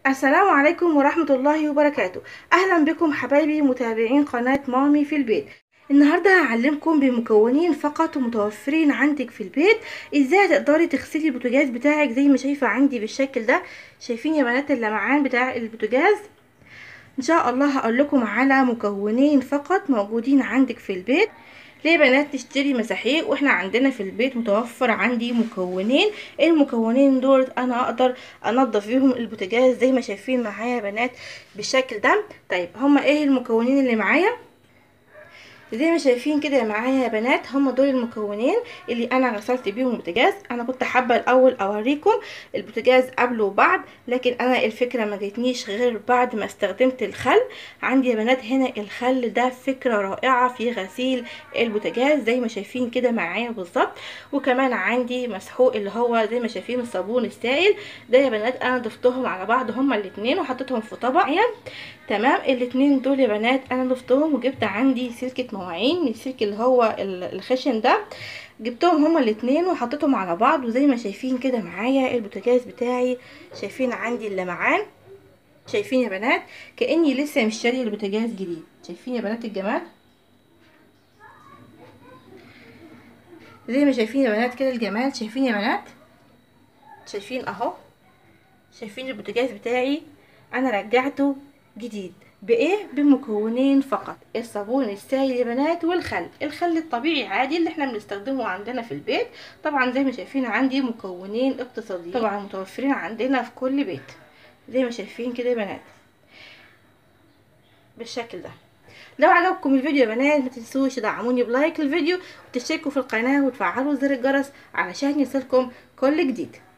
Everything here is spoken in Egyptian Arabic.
السلام عليكم ورحمة الله وبركاته أهلا بكم حبايبي متابعين قناة مامي في البيت النهاردة هعلمكم بمكونين فقط متوفرين عندك في البيت ازاي تقدري تغسلي البوتاجاز بتاعك زي ما شايفة عندي بالشكل ده شايفين يا بنات اللمعان بتاع البوتاجاز ان شاء الله هقول لكم على مكونين فقط موجودين عندك في البيت ليه بنات تشتري مساحيق واحنا عندنا في البيت متوفر عندي مكونين المكونين دول انا اقدر انضف بيهم البوتاجاز زي ما شايفين معايا يا بنات بالشكل ده طيب هما ايه المكونين اللي معايا زي ما شايفين كده معايا يا بنات هم دول المكونين اللي انا غسلت بيهم البوتاجاز انا كنت حابه الاول اوريكم البوتاجاز قبل وبعد لكن انا الفكره ما جتنيش غير بعد ما استخدمت الخل عندي يا بنات هنا الخل ده فكره رائعه في غسيل البوتاجاز زي ما شايفين كده معايا بالظبط وكمان عندي مسحوق اللي هو زي ما شايفين الصابون السائل ده يا بنات انا ضفتهم على بعض هما الاثنين وحطيتهم في طبق تمام الاثنين دول يا بنات انا ضفتهم وجبت عندي سلكه مواعين من السلك اللي هو الخشن ده جبتهم هما الاثنين وحطيتهم على بعض وزي ما شايفين كده معايا البوتاجاز بتاعي شايفين عندي اللمعان شايفين يا بنات كاني لسه مش شاريه البوتاجاز جديد شايفين يا بنات الجمال زي ما شايفين يا بنات كده الجمال شايفين يا بنات شايفين اهو شايفين البوتاجاز بتاعي انا رجعته جديد بايه بمكونين فقط الصابون السائل يا بنات والخل الخل الطبيعي عادي اللي احنا بنستخدمه عندنا في البيت طبعا زي ما شايفين عندي مكونين اقتصاديين طبعا متوفرين عندنا في كل بيت زي ما شايفين كده يا بنات بالشكل ده لو عجبكم الفيديو يا بنات ما تنسوش تدعموني بلايك الفيديو وتشتركوا في القناه وتفعلوا زر الجرس علشان يصلكم كل جديد